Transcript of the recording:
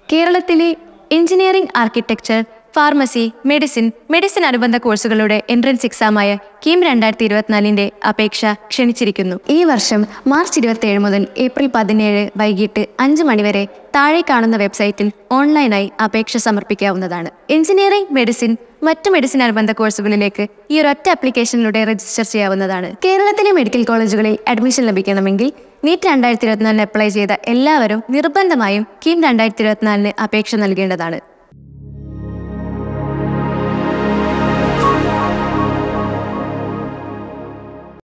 കേരളത്തിലെ engineering architecture pharmacy medicine medicine അനുബന്ധ കോഴ്സുകളുടെ എൻട്രൻസ് എക്സാമായ കീം രണ്ടായിരത്തി ഇരുപത്തിനാലിന്റെ അപേക്ഷ ക്ഷണിച്ചിരിക്കുന്നു ഈ വർഷം മാർച്ച് ഇരുപത്തിയേഴ് മുതൽ ഏപ്രിൽ പതിനേഴ് വൈകിട്ട് അഞ്ച് മണിവരെ താഴെ കാണുന്ന വെബ്സൈറ്റിൽ ഓൺലൈനായി അപേക്ഷ സമർപ്പിക്കാവുന്നതാണ് എഞ്ചിനീയറിംഗ് മെഡിസിൻ മറ്റു മെഡിസിൻ അനുബന്ധ കോഴ്സുകളിലേക്ക് ഈ ഒരൊറ്റ ആപ്ലിക്കേഷനിലൂടെ രജിസ്റ്റർ ചെയ്യാവുന്നതാണ് കേരളത്തിലെ മെഡിക്കൽ കോളേജുകളിൽ അഡ്മിഷൻ ലഭിക്കണമെങ്കിൽ നീറ്റ് രണ്ടായിരത്തി ഇരുപത്തിനാലിന് അപ്ലൈ ചെയ്ത എല്ലാവരും നിർബന്ധമായും കീം രണ്ടായിരത്തി ഇരുപത്തിനാലിന് അപേക്ഷ നൽകേണ്ടതാണ്